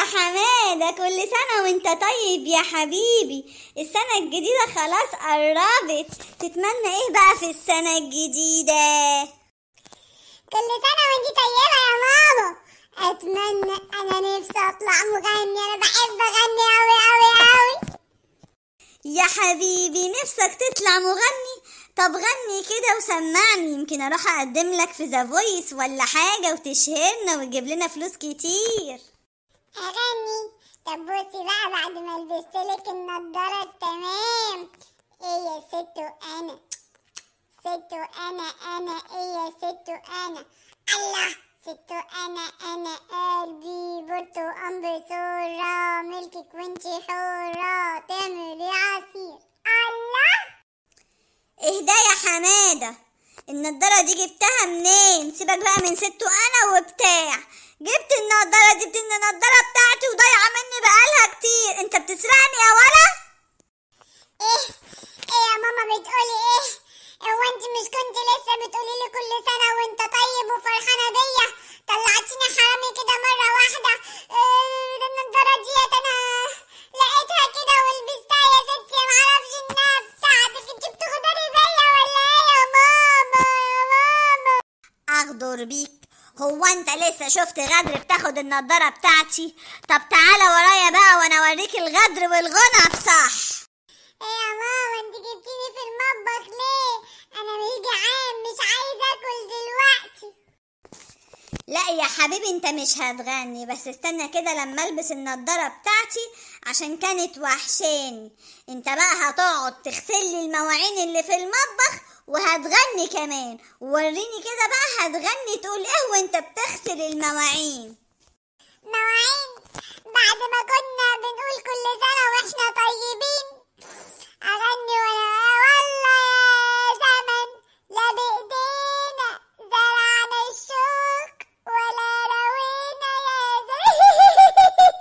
حمادة كل سنة وانت طيب يا حبيبي السنة الجديدة خلاص قربت تتمنى ايه بقى في السنة الجديدة كل سنة وانت طيبة يا ماما أتمنى أنا نفسي أطلع مغني أنا بحب أغني أوي أوي أوي يا حبيبي نفسك تطلع مغني طب غني كده وسمعني يمكن اروح اقدم لك في ذا فويس ولا حاجة وتشهرنا وتجيب لنا فلوس كتير أغني طب بصي بقى بعد ما لبستلك النضارة التمام إيه يا ست أنا ست أنا أنا إيه يا ست أنا الله ست أنا أنا قلبي برتو أمبر سورة ملكك وانتي حورة تعملي عصير الله اهدى يا حمادة النضارة دي جبتها منين سيبك بقى من ست انا وبتاع جبت النضارة دي بتن النضارة بتاعتي وضايعة مني بقالها كتير انت بتسرقني يا ولا ايه ايه يا ماما بتقولي ايه هو انت مش كنت لسه بتقولي لي كل سنه وانت طيب وفرحانه بيا طلعتيني حرامي كده مره واحده إيه ده النضاره ديت انا لقيتها كده ولبستها يا ستي معرفش انها بتاعتك انت بتغدري بيا ولا ايه يا ماما يا ماما اغدر بيك هو انت لسه شفت غدر بتاخد النضارة بتاعتي طب تعالى ورايا بقى وانا اوريك الغدر والغنى بصح ايه يا ماما انت جبتيني في المطبخ ليه انا مش جعان مش عايزه اكل دلوقتي لا يا حبيبي انت مش هتغني بس استنى كده لما البس النضارة بتاعتي عشان كانت وحشاني انت بقى هتقعد تغسل لي المواعين اللي في المطبخ وهتغني كمان وريني كده بقى هتغني تقول ايه وانت بتغسل المواعين مواعين بعد ما كنا بنقول كل سنة واحنا طيبين أغني وأنا والله يا زمن لا بإيدينا زرعنا الشوك ولا روينا يا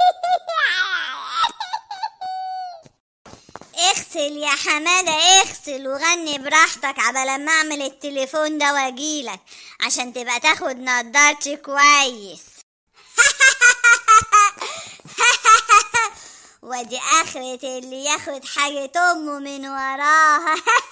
زمن اغسل يا حمادة اغسل وغني براحتك عبال ما اعمل التليفون ده واجيلك عشان تبقى تاخد نضارتي كويس وادي اخرة اللي ياخد حاجة امه من وراها